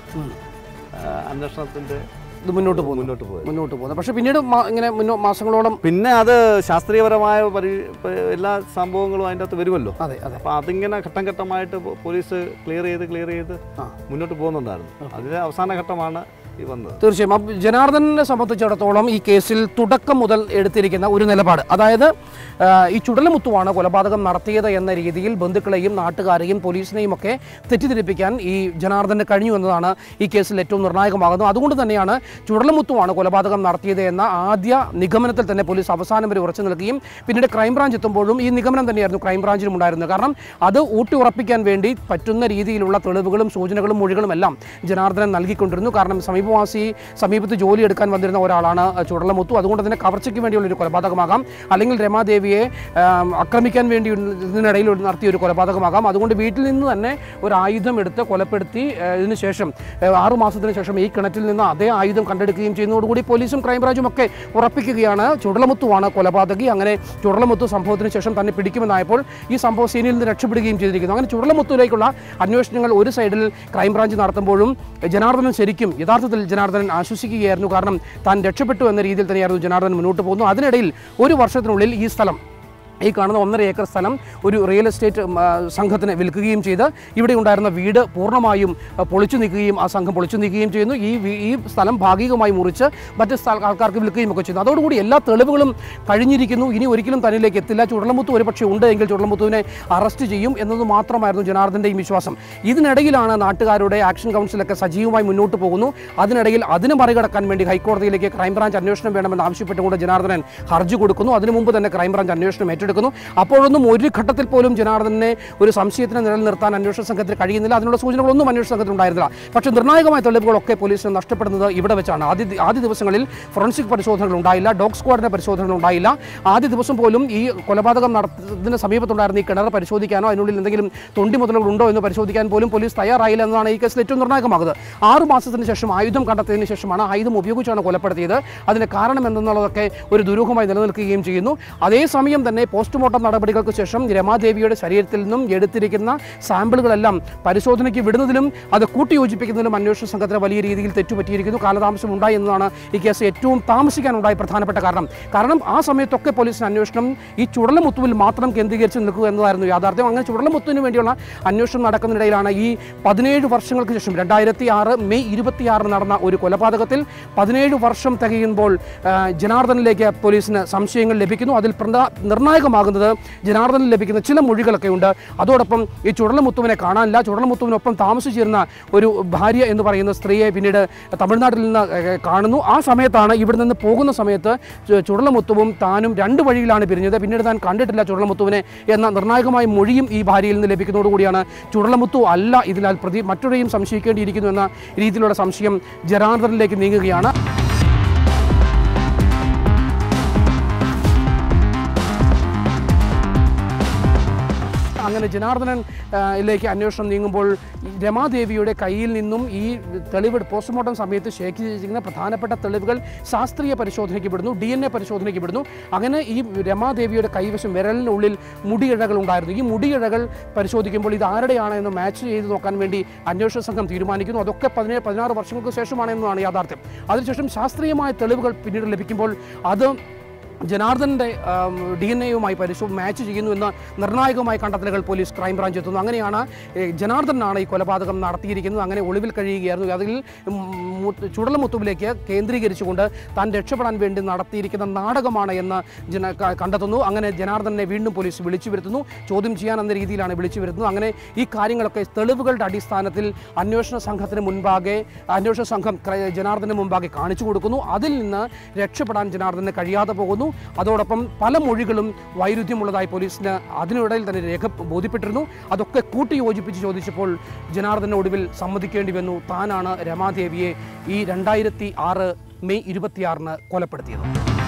ആ, അന്വേഷണത്തിന്റെ ഇത് മുന്നോട്ട് പോകുന്നു മുന്നോട്ട് പോയത് മുന്നോട്ട് പോകുന്നത് പക്ഷേ പിന്നീട് മാ- ഇങ്ങനെ മുന്നോ മാസങ്ങളോളം പിന്നെ അത് ശാസ്ത്രീയപരമായ പരി പ- എല്ലാ സംഭവങ്ങളും അതിൻ്റെ അകത്ത് വരുമല്ലോ അതെ അതെ അപ്പോൾ അതിങ്ങനെ ഘട്ടം ഘട്ടമായിട്ട് പോ- പോലീസ് ക്ലിയർ ചെയ്ത് ക്ലിയർ ചെയ്ത് ആ. മുന്നോട്ട് പോകുന്നുണ്ടായിരുന്നു അതിലെ അവസാന ഘട്ടമാണ് ഈ വന്നത് തീർച്ചയായും അപ്പോൾ ജനാർദ്ദനെ സംബന്ധിച്ചിടത്തോളം ഈ കേസിൽ തുടക്കം മുതൽ എടുത്തിരിക്കുന്ന ഒരു നിലപാട് അതായത് ആ, ഈ ചുടലമുത്തുവാണ് കൊലപാതകം നടത്തിയത് എന്ന രീതിയിൽ ബന്ധുക്കളെയും നാട്ടുകാരെയും പോലീസിനെയും ഒക്കെ തെറ്റിദ്ധരിപ്പിക്കാൻ ഈ ജനാർദ്ദന് കഴിഞ്ഞു എന്നതാണ് ഈ കേസിൽ ഏറ്റവും നിർണായകമാകുന്നത് അതുകൊണ്ട് തന്നെയാണ് ചുടലമുത്തുവാണ് കൊലപാതകം നടത്തിയത് എന്ന ആദ്യ നിഗമനത്തിൽ തന്നെ പോലീസ് അവസാനം വരെ ഉറച്ചു നിൽക്കുകയും പിന്നീട് ക്രൈംബ്രാഞ്ച് എത്തുമ്പോഴും ഈ നിഗമനം തന്നെയായിരുന്നു ക്രൈംബ്രാഞ്ചിനും ഉണ്ടായിരുന്നത് കാരണം അത് ഊട്ടി ഉറപ്പിക്കാൻ വേണ്ടി പറ്റുന്ന രീതിയിലുള്ള തെളിവുകളും സൂചനകളും മൊഴികളും എല്ലാം ജനാർദ്ദനൻ നൽകിക്കൊണ്ടിരുന്നു കാരണം സമീപവാസി സമീപത്ത് ജോലി എടുക്കാൻ വന്നിരുന്ന ഒരാളാണ് ചുടലമുത്തു അതുകൊണ്ട് തന്നെ കവർച്ചയ്ക്ക് വേണ്ടിയുള്ള ഒരു കൊലപാതകമാകാം അല്ലെങ്കിൽ രമാദേവിയെ ആം, ആക്രമിക്കാൻ വേണ്ടി ഇതിനിടയിൽ ഒരു നടത്തിയ ഒരു കൊലപാതകമാകാം അതുകൊണ്ട് വീട്ടിൽ നിന്ന് തന്നെ ഒരു ആയുധം എടുത്ത് കൊലപ്പെടുത്തി ആ, ഇതിന് ശേഷം ആ, ആറു മാസത്തിന് ശേഷം ഈ കിണറ്റിൽ നിന്ന് അതേ ആയുധം കണ്ടെടുക്കുകയും ചെയ്യുന്നതോടുകൂടി പോലീസും ക്രൈംബ്രാഞ്ചും ഒക്കെ ഉറപ്പിക്കുകയാണ് ചുടലമുത്തുവാണ് കൊലപാതകി അങ്ങനെ ചുടലമുത്തു സംഭവത്തിന് ശേഷം തന്നെ പിടിക്കുമെന്നായപ്പോൾ ഈ സംഭവ സീനിൽ നിന്ന് രക്ഷപ്പെടുകയും ചെയ്തിരിക്കുന്നു അങ്ങനെ ചുടലമുത്തുവിലേക്കുള്ള അന്വേഷണങ്ങൾ ഒരു സൈഡിൽ ക്രൈംബ്രാഞ്ച് നടത്തുമ്പോഴും ജനാർദ്ദനൻ ശരിക്കും യഥാർത്ഥത്തിൽ ജനാർദ്ദനൻ ആശ്വസിക്കുകയായിരുന്നു കാരണം താൻ രക്ഷപ്പെട്ടു എന്ന രീതിയിൽ തന്നെയായിരുന്നു ജനാർദ്ദനൻ മുന്നോട്ട് പോകുന്നു അതിനിടയിൽ ഒരു വർഷത്തിനുള്ളിൽ ഈ സ്ഥലം ഈ കാണുന്ന ഒന്നര ഏക്കർ സ്ഥലം ഒരു റിയൽ എസ്റ്റേറ്റ് ഉം, ആ, സംഘത്തിന് വിൽക്കുകയും ചെയ്ത് ഇവിടെ ഉണ്ടായിരുന്ന വീട് പൂർണ്ണമായും ആ, പൊളിച്ചു നീക്കുകയും ആ സംഘം പൊളിച്ചു നീക്കുകയും ചെയ്യുന്നു ഈ വീ- ഈ സ്ഥലം ഭാഗികമായി മുറിച്ച് മറ്റ് സ്ഥല- ആൾക്കാർക്ക് വിൽക്കുകയും ഒക്കെ ചെയ്യുന്നു അതോടുകൂടി എല്ലാ തെളിവുകളും കഴിഞ്ഞിരിക്കുന്നു ഇനി ഒരിക്കലും തന്നിലേക്ക് എത്തില്ല ചുടലമുത്തു ഒരുപക്ഷെ ഉണ്ട് എങ്കിൽ ചുടലമുത്തുവിനെ അറസ്റ്റ് ചെയ്യും എന്നത് മാത്രമായിരുന്നു ജനാർദ്ദൻ്റെയും വിശ്വാസം ഇതിനിടയിലാണ് നാട്ടുകാരുടെ ആക്ഷൻ കൗൺസിലൊക്കെ സജീവമായി മുന്നോട്ട് പോകുന്നു അതിനിടയിൽ അതിന് മറികടക്കാൻ വേണ്ടി ഹൈക്കോടതിയിലേക്ക് ക്രൈംബ്രാഞ്ച് അന്വേഷണം വേണമെന്ന് ആവശ്യപ്പെട്ടുകൊണ്ട് ജനാർദ്ദനൻ ഹർജി കൊടുക്കുന്നു അതിനു മുമ്പ് തന്നെ ക്രൈംബ്രാഞ്ച് അന്വേഷണം ഏറ്റെടുക്കുന്നു അപ്പോഴൊന്നും ഒരു ഘട്ടത്തിൽ പോലും ജനാർദ്ദനെ ഒരു സംശയത്തിന് നിലനിർത്താൻ അന്വേഷണ സംഘത്തിന് കഴിയുന്നില്ല അതിനുള്ള സൂചനകളൊന്നും അന്വേഷണ സംഘത്തിന് ഉണ്ടായിരുന്നില്ല പക്ഷേ നിർണായകമായ തെളിവുകളൊക്കെ പോലീസിന് നഷ്ടപ്പെടുന്നത് ഇവിടെ വെച്ചാണ് ആദ്യ ആദ്യ ദിവസങ്ങളിൽ ഫോറൻസിക് പരിശോധനകൾ ഉണ്ടായില്ല ഡോഗ് സ്ക്വാഡിന്റെ പരിശോധനകൾ ഉണ്ടായില്ല ആദ്യ ദിവസം പോലും ഈ കൊലപാതകം നടത്തുന്നതിന് സമീപത്തുണ്ടായിരുന്ന ഈ കിണർ പരിശോധിക്കാനോ അതിനുള്ളിൽ എന്തെങ്കിലും തൊണ്ടി മുതലുകൾ ഉണ്ടോ എന്ന് പരിശോധിക്കാൻ പോലും പോലീസ് തയ്യാറായില്ല എന്നതാണ് ഈ കേസിൽ ഏറ്റവും നിർണായകമാകുന്നത് ആറ് മാസത്തിന് ശേഷം ആയുധം കണ്ടെത്തിയതിനു ശേഷമാണ് ആയുധം ഉപയോഗിച്ചാണ് കൊലപ്പെടുത്തിയത് അതിന് കാരണം എന്തെന്നുള്ളതൊക്കെ ഒരു ദുരൂഹമായി നിലനിൽക്കുകയും ചെയ്യുന്നു അതേസമയം തന്നെ പോസ്റ്റ്മോർട്ടം നടപടികൾക്ക് ശേഷം രമാദേവിയുടെ ശരീരത്തിൽ നിന്നും എടുത്തിരിക്കുന്ന സാമ്പിളുകളെല്ലാം പരിശോധനയ്ക്ക് വിടുന്നതിലും അത് കൂട്ടിയോജിപ്പിക്കുന്നതിലും അന്വേഷണ സംഘത്തിന് വലിയ രീതിയിൽ തെറ്റുപറ്റിയിരിക്കുന്നു കാലതാമസം ഉണ്ടായി എന്നതാണ് ഈ കേസ് ഏറ്റവും താമസിക്കാനുണ്ടായ പ്രധാനപ്പെട്ട കാരണം കാരണം ആ സമയത്തൊക്കെ പോലീസിന് അന്വേഷണം ഈ ചുടലമുത്തുവിൽ മാത്രം കേന്ദ്രീകരിച്ച് നിൽക്കുക എന്നതായിരുന്നു യാഥാർത്ഥ്യം അങ്ങനെ ചുടലമുത്തുവിന് വേണ്ടിയുള്ള അന്വേഷണം നടക്കുന്നതിനിടയിലാണ് ഈ പതിനേഴ് വർഷങ്ങൾക്ക് ശേഷം രണ്ടായിരത്തി ആറ് മെയ് ഇരുപത്തിയാറിന് നടന്ന ഒരു കൊലപാതകത്തിൽ പതിനേഴ് വർഷം തികയുമ്പോൾ ആ, ജനാർദ്ദനിലേക്ക് പോലീസിന് സംശയങ്ങൾ ലഭിക്കുന്നു അതിൽ പ്രധാ- നിർണായകമാകുന്നത് ജനാർദ്ദനിൽ ലഭിക്കുന്ന ചില മൊഴികളൊക്കെ ഉണ്ട് അതോടൊപ്പം ഈ ചുടലമുത്തുവിനെ കാണാനില്ല ചുടലമുത്തുവിനൊപ്പം താമസിച്ചിരുന്ന ഒരു ഭാര്യ എന്ന് പറയുന്ന സ്ത്രീയെ പിന്നീട് തമിഴ്നാട്ടിൽ നിന്ന് ഏ, കാണുന്നു ആ സമയത്താണ് ഇവിടെ നിന്ന് പോകുന്ന സമയത്ത് ചു- ചുടലമുത്തുവും താനും രണ്ട് വഴിയിലാണ് പിരിഞ്ഞത് പിന്നീട് താൻ കണ്ടിട്ടില്ല ചുടലമുത്തുവിനെ എന്ന നിർണായകമായ മൊഴിയും ഈ ഭാര്യയിൽ നിന്ന് ലഭിക്കുന്നതോടുകൂടിയാണ് ചുടലമുത്തു അല്ല ഇതിനാൽ പ്രതി മറ്റൊരെയും സംശയിക്കേണ്ടിയിരിക്കുന്നു എന്ന രീതിയിലുള്ള സംശയം ജനാർദ്ദനിലേക്ക് നീങ്ങുകയാണ് അങ്ങനെ ജനാർദ്ദനൻ ആ, ലേക്ക് അന്വേഷണം നീങ്ങുമ്പോൾ ഈ രമാദേവിയുടെ കയ്യിൽ നിന്നും ഈ തെളിവ് പോസ്റ്റ്മോർട്ടം സമയത്ത് ശേഖരിച്ചിരിക്കുന്ന പ്രധാനപ്പെട്ട തെളിവുകൾ ശാസ്ത്രീയ പരിശോധനയ്ക്ക് വിടുന്നു ഡി എൻ എ പരിശോധനയ്ക്ക് വിടുന്നു അങ്ങനെ ഈ രമാദേവിയുടെ കൈവശം വിരലിനുള്ളിൽ മുടിയിഴകൾ ഉണ്ടായിരുന്നു ഈ മുടിയിഴകൾ പരിശോധിക്കുമ്പോൾ ഇത് ആരുടെയാണ് എന്ന് മാച്ച് ചെയ്ത് നോക്കാൻ വേണ്ടി അന്വേഷണ സംഘം തീരുമാനിക്കുന്നു അതൊക്കെ പതിനേഴ് പതിനാറ് വർഷങ്ങൾക്ക് ശേഷമാണ് എന്നതാണ് യാഥാർത്ഥ്യം അതിനുശേഷം ശാസ്ത്രീയമായ തെളിവുകൾ പിന്നീട് ലഭിക്കുമ്പോൾ അത് ജനാർദ്ദൻ്റെ ഡി എൻ എയുമായി പരിശോധന മാച്ച് ചെയ്യുന്നു എന്ന നിർണായകമായ കണ്ടെത്തലുകൾ പോലീസ് ക്രൈംബ്രാഞ്ച് എത്തുന്നു അങ്ങനെയാണ് ഏ, ജനാർദ്ദനാണ് ഈ കൊലപാതകം നടത്തിയിരിക്കുന്നത് അങ്ങനെ ഒളിവിൽ കഴിയുകയായിരുന്നു അതിൽ ഉം, മു- ചുടലമുത്തുവിലേക്ക് കേന്ദ്രീകരിച്ചുകൊണ്ട് താൻ രക്ഷപ്പെടാൻ വേണ്ടി നടത്തിയിരിക്കുന്ന നാടകമാണ് എന്ന് ജന ക- കണ്ടെത്തുന്നു അങ്ങനെ ജനാർദ്ദനെ വീണ്ടും പോലീസ് വിളിച്ചു വരുത്തുന്നു ചോദ്യം ചെയ്യാൻ എന്ന രീതിയിലാണ് വിളിച്ചു വരുത്തുന്നത് അങ്ങനെ ഈ കാര്യങ്ങളൊക്കെ തെളിവുകളുടെ അടിസ്ഥാനത്തിൽ അന്വേഷണ സംഘത്തിന് മുൻപാകെ അന്വേഷണ സംഘം ക്രൈ- ജനാർദ്ദന് മുമ്പാകെ കാണിച്ചു കൊടുക്കുന്നു അതിൽ നിന്ന് രക്ഷപ്പെടാൻ ജനാർദ്ദന് കഴിയാതെ പോകുന്നു അതോടൊപ്പം പല മൊഴികളും വൈരുദ്ധ്യമുള്ളതായി പോലീസിന് അതിനിടയിൽ തന്നെ രേഖ ബോധ്യപ്പെട്ടിരുന്നു അതൊക്കെ കൂട്ടി യോജിപ്പിച്ച് ചോദിച്ചപ്പോൾ ജനാർദ്ദന് ഒടുവിൽ സമ്മതിക്കേണ്ടി വന്നു താനാണ് രമാദേവിയെ ഈ രണ്ടായിരത്തി ആറ് മെയ് ഇരുപത്തിയാറിന് കൊലപ്പെടുത്തിയത്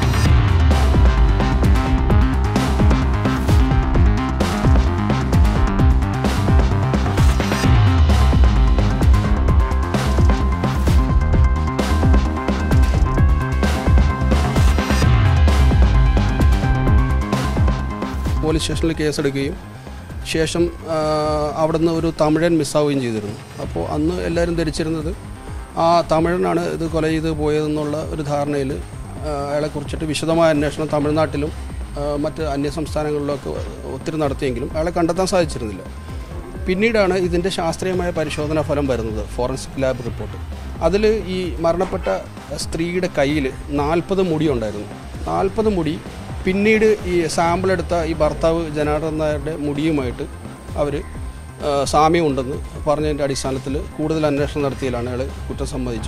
പോലീസ് സ്റ്റേഷനിൽ കേസെടുക്കുകയും ശേഷം ആ, അവിടുന്ന് ഒരു തമിഴൻ മിസ്സാവുകയും ചെയ്തിരുന്നു അപ്പോൾ അന്ന് എല്ലാവരും ധരിച്ചിരുന്നത് ആ തമിഴനാണ് ഇത് കൊല ചെയ്ത് പോയതെന്നുള്ള ഒരു ധാരണയിൽ അയാളെ കുറിച്ചിട്ട് വിശദമായ അന്വേഷണം തമിഴ്നാട്ടിലും ആ, മറ്റ് അന്യ സംസ്ഥാനങ്ങളിലൊക്കെ ഒത്തിരി നടത്തിയെങ്കിലും അയാളെ കണ്ടെത്താൻ സാധിച്ചിരുന്നില്ല പിന്നീടാണ് ഇതിൻ്റെ ശാസ്ത്രീയമായ പരിശോധനാ ഫലം വരുന്നത് ഫോറൻസിക് ലാബ് റിപ്പോർട്ട് അതിൽ ഈ മരണപ്പെട്ട സ്ത്രീയുടെ കയ്യിൽ നാൽപ്പത് മുടി ഉണ്ടായിരുന്നു നാൽപ്പത് മുടി പിന്നീട് ഈ സാമ്പിൾ എടുത്ത ഈ ഭർത്താവ് ജനാർദ്ദൻ നായരുടെ മുടിയുമായിട്ട് അവർ സാമ്യമുണ്ടെന്ന് പറഞ്ഞതിൻ്റെ അടിസ്ഥാനത്തിൽ കൂടുതൽ അന്വേഷണം നടത്തിയതിലാണ് അയാൾ കുറ്റം സമ്മതിച്ചു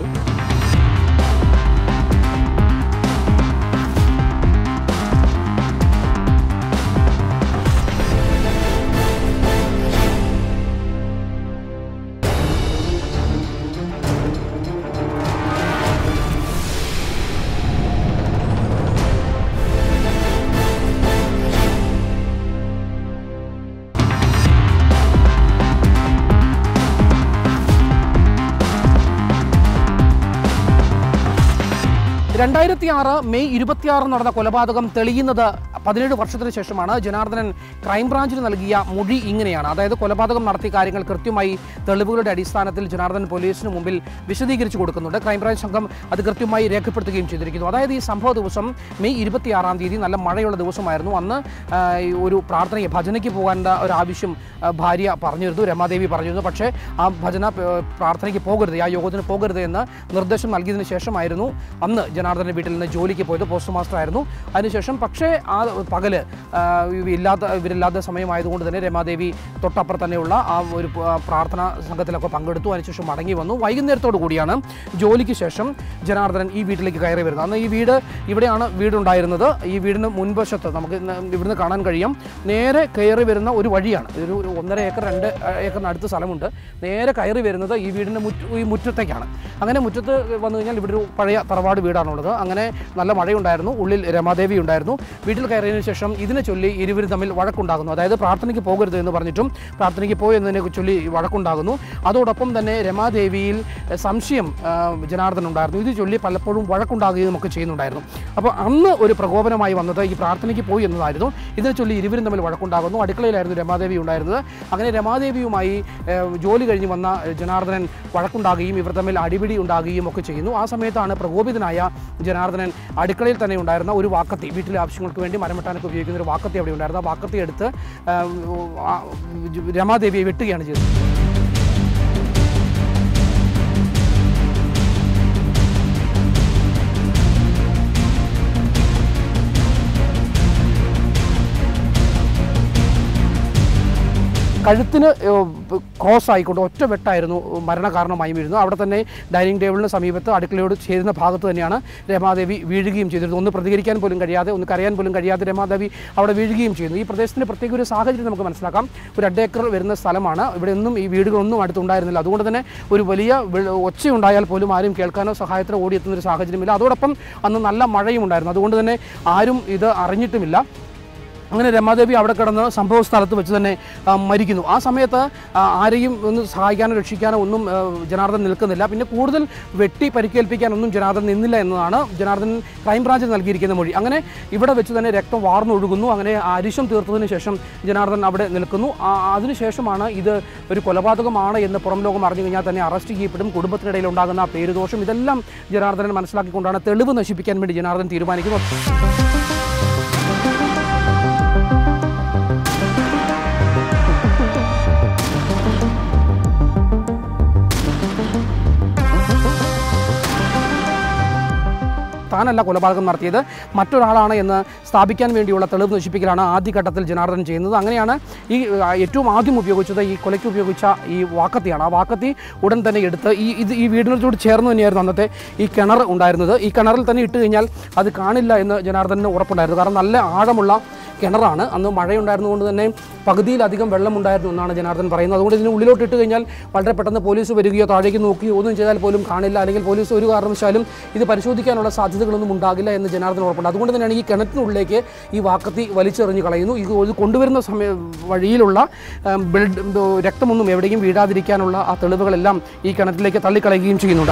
രണ്ടായിരത്തി ആറ് മെയ് ഇരുപത്തിയാറ് നടന്ന കൊലപാതകം തെളിയുന്നത് പതിനേഴ് വർഷത്തിന് ശേഷമാണ് ജനാർദ്ദനൻ ക്രൈംബ്രാഞ്ചിന് നൽകിയ മൊഴി ഇങ്ങനെയാണ് അതായത് കൊലപാതകം നടത്തിയ കാര്യങ്ങൾ കൃത്യമായി തെളിവുകളുടെ അടിസ്ഥാനത്തിൽ ജനാർദ്ദൻ പോലീസിന് മുമ്പിൽ വിശദീകരിച്ചു കൊടുക്കുന്നുണ്ട് ക്രൈംബ്രാഞ്ച് സംഘം അത് കൃത്യമായി രേഖപ്പെടുത്തുകയും ചെയ്തിരിക്കുന്നു അതായത് ഈ സംഭവ ദിവസം മെയ് ഇരുപത്തിയാറാം തീയതി നല്ല മഴയുള്ള ദിവസമായിരുന്നു അന്ന് ആ, ഈ ഒരു പ്രാർത്ഥനയ്ക്ക് ഭജനയ്ക്ക് പോകേണ്ട ഒരു ആവശ്യം ആ, ഭാര്യ പറഞ്ഞിരുന്നു രമാദേവി പറഞ്ഞിരുന്നു പക്ഷേ ആ ഭജന ആ, പ്രാർത്ഥനയ്ക്ക് പോകരുത് ആ യോഗത്തിന് പോകരുത് എന്ന് നിർദ്ദേശം നൽകിയതിനു ശേഷമായിരുന്നു അന്ന് ജനാർദ്ദൻ്റെ വീട്ടിൽ നിന്ന് ജോലിക്ക് പോയത് പോസ്റ്റ് മാസ്റ്റർ ആയിരുന്നു അതിനുശേഷം പക്ഷേ ആ പകല് ആ, ഇവ ഇല്ലാത്ത ഇവരില്ലാത്ത സമയമായതുകൊണ്ട് തന്നെ രമാദേവി തൊട്ടപ്പുറം തന്നെയുള്ള ആ ഒരു ആ, പ്രാർത്ഥനാ സംഘത്തിലൊക്കെ പങ്കെടുത്തു അതിനുശേഷം മടങ്ങി വന്നു വൈകുന്നേരത്തോടു കൂടിയാണ് ജോലിക്ക് ശേഷം ജനാർദ്ദനൻ ഈ വീട്ടിലേക്ക് കയറി വരുന്നത് അന്ന് ഈ വീട് ഇവിടെയാണ് വീടുണ്ടായിരുന്നത് ഈ വീടിന് മുൻവശത്ത് നമുക്ക് ഇന്ന് ഇവിടുന്ന് കാണാൻ കഴിയും നേരെ കയറി വരുന്ന ഒരു വഴിയാണ് ഒരു ഒരു ഒന്നര ഏക്കർ രണ്ട് ഏക്കറിന് അടുത്ത സ്ഥലമുണ്ട് നേരെ കയറി വരുന്നത് ഈ വീടിൻ്റെ മുറ്റ ഈ മുറ്റത്തേക്കാണ് അങ്ങനെ മുറ്റത്ത് വന്നു കഴിഞ്ഞാൽ ഇവിടെ ഒരു പഴയ തറവാട് വീടാണുള്ളത് അങ്ങനെ നല്ല മഴയുണ്ടായിരുന്നു ഉള്ളിൽ രമാദേവി ഉണ്ടായിരുന്നു വീട്ടിൽ കയറിയതിനു ശേഷം ഇതിനെ ചൊല്ലി ഇരുവരും തമ്മിൽ വഴക്കുണ്ടാകുന്നു അതായത് പ്രാർത്ഥനയ്ക്ക് പോകരുത് എന്ന് പറഞ്ഞിട്ടും പ്രാർത്ഥനയ്ക്ക് പോയി എന്നതിനെ ചൊല്ലി വഴക്കുണ്ടാകുന്നു അതോടൊപ്പം തന്നെ രമാദേവിയിൽ എഹ്, സംശയം ആ, ജനാർദ്ദൻ ഉണ്ടായിരുന്നു ഇത് ചൊല്ലി പലപ്പോഴും വഴക്കുണ്ടാകുകയും ഒക്കെ ചെയ്യുന്നുണ്ടായിരുന്നു അപ്പോൾ അന്ന് ഒരു പ്രകോപനമായി വന്നത് ഈ പ്രാർത്ഥനയ്ക്ക് പോയി എന്നതായിരുന്നു ഇതിനെ ചൊല്ലി ഇരുവരും തമ്മിൽ വഴക്കുണ്ടാകുന്നു അടുക്കളയിലായിരുന്നു രമാദേവി ഉണ്ടായിരുന്നത് അങ്ങനെ രമാദേവിയുമായി ഏഹ്, ജോലി കഴിഞ്ഞ് വന്ന ഏഹ്, ജനാർദ്ദനൻ വഴക്കുണ്ടാകുകയും ഇവർ തമ്മിൽ അടിപിടി ഉണ്ടാകുകയും ഒക്കെ ചെയ്യുന്നു ആ സമയത്താണ് പ്രകോപിതനായ ജനാർദ്ദനൻ അടുക്കളയിൽ തന്നെ ഉണ്ടായിരുന്ന ഒരു വാക്കത്തി വീട്ടിലെ ആവശ്യങ്ങൾക്ക് വേണ്ടി മരം വെട്ടാനൊക്കെ ഉപയോഗിക്കുന്ന ഒരു വാക്കത്തി അവിടെ ഉണ്ടായിരുന്നു ആ വാക്കത്തി എടുത്ത് ഏഹ്, ആ, രമാദേവിയെ വെട്ടുകയാണ് ചെയ്തത് കഴുത്തിന് ക്രോസ് ആയിക്കൊണ്ട് ഒറ്റ വെട്ടായിരുന്നു മരണകാരണമായി വീഴുന്നത് അവിടെ തന്നെ ഡൈനിങ് ടേബിളിന് സമീപത്ത് അടുക്കളയോട് ചേരുന്ന ഭാഗത്ത് തന്നെയാണ് രമാദേവി വീഴുകയും ചെയ്തിരുന്നത് ഒന്ന് പ്രതികരിക്കാൻ പോലും കഴിയാതെ ഒന്ന് കരയാൻ പോലും കഴിയാതെ രമാദേവി അവിടെ വീഴുകയും ചെയ്യുന്നു ഈ പ്രദേശത്തിൻ്റെ പ്രത്യേക ഒരു സാഹചര്യം നമുക്ക് മനസ്സിലാക്കാം ഒരു രണ്ട് ഏക്കർ വരുന്ന സ്ഥലമാണ് ഇവിടെ ഒന്നും ഈ വീടുകളൊന്നും അടുത്തുണ്ടായിരുന്നില്ല അതുകൊണ്ട് തന്നെ ഒരു വലിയ വെ- ഒച്ചയുണ്ടായാൽ പോലും ആരും കേൾക്കാനോ സഹായത്തിനോ ഓടിയെത്തുന്ന ഒരു സാഹചര്യമില്ല അതോടൊപ്പം അന്ന് നല്ല മഴയും ഉണ്ടായിരുന്നു അതുകൊണ്ട് തന്നെ ആരും ഇത് അറിഞ്ഞിട്ടുമില്ല അങ്ങനെ രമാദേവി അവിടെ കിടന്ന് സംഭവ സ്ഥലത്ത് വെച്ച് തന്നെ ആ, മരിക്കുന്നു ആ സമയത്ത് ആ, ആരെയും ഒന്ന് സഹായിക്കാനോ രക്ഷിക്കാനോ ഒന്നും ആ, ജനാർദ്ദൻ നിൽക്കുന്നില്ല പിന്നെ കൂടുതൽ വെട്ടി പരിക്കേൽപ്പിക്കാനൊന്നും ജനാർദ്ദൻ നിന്നില്ല എന്നതാണ് ജനാർദ്ദൻ ക്രൈംബ്രാഞ്ചിൽ നൽകിയിരിക്കുന്ന മൊഴി അങ്ങനെ ഇവിടെ വെച്ച് തന്നെ രക്തം വാർന്നൊഴുകുന്നു അങ്ങനെ അരിശം തീർത്തതിന് ശേഷം ജനാർദ്ദൻ അവിടെ നിൽക്കുന്നു ആ, അതിനുശേഷമാണ് ഇത് ഒരു കൊലപാതകമാണ് എന്ന് പുറം ലോകം അറിഞ്ഞു കഴിഞ്ഞാൽ തന്നെ അറസ്റ്റ് ചെയ്യപ്പെടും കുടുംബത്തിനിടയിൽ ഉണ്ടാകുന്ന ആ പേരുദോഷം ഇതെല്ലാം ജനാർദ്ദനൻ മനസ്സിലാക്കിക്കൊണ്ടാണ് തെളിവ് നശിപ്പിക്കാൻ വേണ്ടി ജനാർദ്ദൻ തീരുമാനിക്കുന്നത് താനല്ല കൊലപാതകം നടത്തിയത് മറ്റൊരാളാണ് എന്ന് സ്ഥാപിക്കാൻ വേണ്ടിയുള്ള തെളിവ് നശിപ്പിക്കലാണ് ആദ്യഘട്ടത്തിൽ ജനാർദ്ദൻ ചെയ്യുന്നത് അങ്ങനെയാണ് ഈ ആ, ഏറ്റവും ആദ്യം ഉപയോഗിച്ചത് ഈ കൊലയ്ക്ക് ഉപയോഗിച്ച ഈ വാക്കത്തിയാണ് ആ വാക്കത്തി ഉടൻ തന്നെ എടുത്ത് ഈ ഇത് ഈ വീടിനോട് ചേർന്ന് തന്നെയായിരുന്നു അന്നത്തെ ഈ കിണർ ഉണ്ടായിരുന്നത് ഈ കിണറിൽ തന്നെ ഇട്ട് കഴിഞ്ഞാൽ അത് കാണില്ല എന്ന് ജനാർദ്ദന് ഉറപ്പുണ്ടായിരുന്നു കാരണം നല്ല ആഴമുള്ള കിണറാണ് അന്ന് മഴയുണ്ടായിരുന്നതുകൊണ്ട് തന്നെ പകുതിയിലധികം വെള്ളമുണ്ടായിരുന്നു എന്നാണ് ജനാർദ്ദൻ പറയുന്നത് അതുകൊണ്ട് ഇതിന് ഉള്ളിലോട്ട് ഇട്ട് കഴിഞ്ഞാൽ വളരെ പെട്ടെന്ന് പോലീസ് വരികയോ താഴേക്ക് നോക്കുകയോ ഒന്നും ചെയ്താൽ പോലും കാണില്ല അല്ലെങ്കിൽ പോലീസ് ഒരു കാരണവശാലും ഇത് പരിശോധിക്കാനുള്ള സാധ്യതകളൊന്നും ഉണ്ടാകില്ല എന്ന് ജനാർദ്ദൻ ഉറപ്പുണ്ട് അതുകൊണ്ട് തന്നെയാണ് ഈ കിണറ്റിനുള്ളിലേക്ക് ഈ വാക്കത്തി വലിച്ചെറിഞ്ഞ് കളയുന്നു ഇത് ഇത് കൊണ്ടുവരുന്ന സമയ വഴിയിലുള്ള ഉം, ബ്ലഡ് എന്തോ രക്തമൊന്നും എവിടെയും വീഴാതിരിക്കാനുള്ള ആ തെളിവുകളെല്ലാം ഈ കിണറ്റിലേക്ക് തള്ളിക്കളയുകയും ചെയ്യുന്നുണ്ട്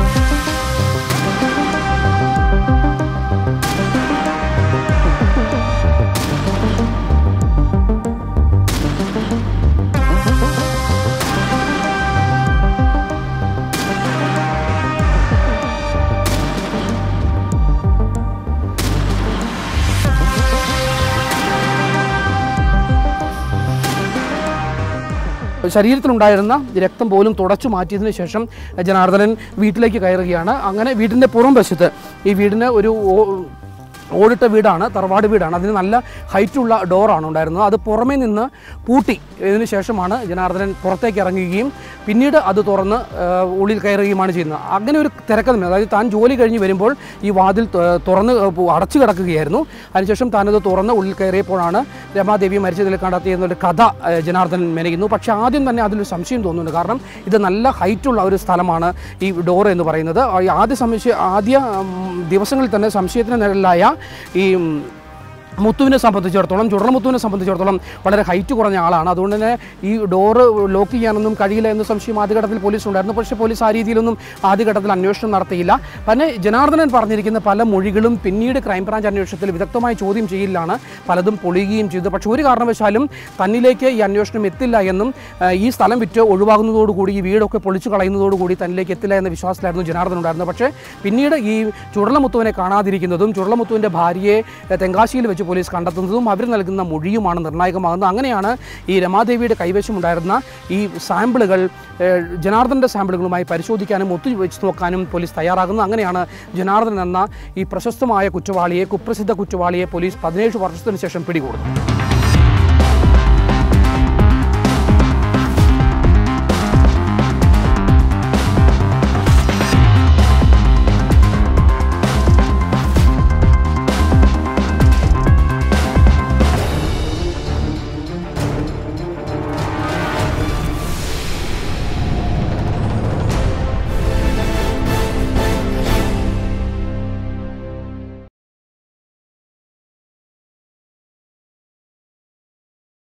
ശരീരത്തിലുണ്ടായിരുന്ന രക്തം പോലും തുടച്ചു മാറ്റിയതിന് ശേഷം ജനാർദ്ദനൻ വീട്ടിലേക്ക് കയറുകയാണ് അങ്ങനെ വീടിൻ്റെ പുറം വശത്ത് ഈ വീടിന് ഒരു ഓ- ഓടിട്ട വീടാണ് തറവാട് വീടാണ് അതിന് നല്ല ഹൈറ്റുള്ള ഡോറാണ് ഉണ്ടായിരുന്നത് അത് പുറമേ നിന്ന് പൂട്ടി ഇതിന് ശേഷമാണ് ജനാർദ്ദനൻ പുറത്തേക്ക് ഇറങ്ങുകയും പിന്നീട് അത് തുറന്ന് ആ, ഉള്ളിൽ കയറുകയുമാണ് ചെയ്യുന്നത് അങ്ങനെ ഒരു തിരക്കഥ അതായത് താൻ ജോലി കഴിഞ്ഞ് വരുമ്പോൾ ഈ വാതിൽ ത- തുറന്ന് അടച്ചു കിടക്കുകയായിരുന്നു അതിനുശേഷം താനത് തുറന്ന് ഉള്ളിൽ കയറിയപ്പോഴാണ് രമാദേവി മരിച്ചതിൽ കണ്ടെത്തിയെന്നൊരു കഥ ആ, ജനാർദ്ദനൻ മെനയുന്നു പക്ഷേ ആദ്യം തന്നെ അതിലൊരു സംശയം തോന്നുന്നുണ്ട് കാരണം ഇത് നല്ല ഹൈറ്റുള്ള ഒരു സ്ഥലമാണ് ഈ ഡോർ എന്ന് പറയുന്നത് ആ, ഈ ആദ്യ സംശയ ആദ്യ ഉം, ദിവസങ്ങളിൽ തന്നെ സംശയത്തിന് നിഴലായ ഈ ഉം, മുത്തുവിനെ സംബന്ധിച്ചിടത്തോളം ചുടലമുത്തുവിനെ സംബന്ധിച്ചിടത്തോളം വളരെ ഹൈറ്റ് കുറഞ്ഞ ആളാണ് അതുകൊണ്ട് തന്നെ ഈ ഡോറ് ലോക്ക് ചെയ്യാനൊന്നും കഴിയില്ല എന്ന സംശയം ആദ്യഘട്ടത്തിൽ പോലീസ് ഉണ്ടായിരുന്നു പക്ഷേ പോലീസ് ആ രീതിയിലൊന്നും ആദ്യഘട്ടത്തിൽ അന്വേഷണം നടത്തിയില്ല പിന്നെ ജനാർദ്ദനൻ പറഞ്ഞിരിക്കുന്ന പല മൊഴികളും പിന്നീട് ക്രൈംബ്രാഞ്ച് അന്വേഷണത്തിൽ വിദഗ്ധമായി ചോദ്യം ചെയ്യലിലാണ് പലതും പൊളിയുകയും ചെയ്തു പക്ഷേ ഒരു കാരണവശാലും തന്നിലേക്ക് ഈ അന്വേഷണം എത്തില്ല എന്നും ആ, ഈ സ്ഥലം വിറ്റ് ഒഴിവാകുന്നതോടുകൂടി ഈ വീടൊക്കെ പൊളിച്ചു കളയുന്നതോടുകൂടി തന്നിലേക്ക് എത്തില്ല എന്ന വിശ്വാസത്തിലായിരുന്നു ജനാർദ്ദൻ ഉണ്ടായിരുന്നത് പക്ഷേ പിന്നീട് ഈ ചുടലമുത്തുവിനെ കാണാതിരിക്കുന്നതും ചുടലമുത്തുവിൻ്റെ ഭാര്യയെ എ, തെങ്കാശിയിൽ വെച്ച് പോലീസ് കണ്ടെത്തുന്നതും അവർ നൽകുന്ന മൊഴിയുമാണ് നിർണായകമാകുന്നത് അങ്ങനെയാണ് ഈ രമാദേവിയുടെ കൈവശമുണ്ടായിരുന്ന ഈ സാമ്പിളുകൾ ഏ, ജനാർദ്ദൻ്റെ സാമ്പിളുകളുമായി പരിശോധിക്കാനും ഒത്തു വെച്ച് നോക്കാനും പോലീസ് തയ്യാറാകുന്നത് അങ്ങനെയാണ് ജനാർദ്ദൻ എന്ന ഈ പ്രശസ്തമായ കുറ്റവാളിയെ കുപ്രസിദ്ധ കുറ്റവാളിയെ പോലീസ് പതിനേഴ് വർഷത്തിന് ശേഷം പിടികൂടുന്നത്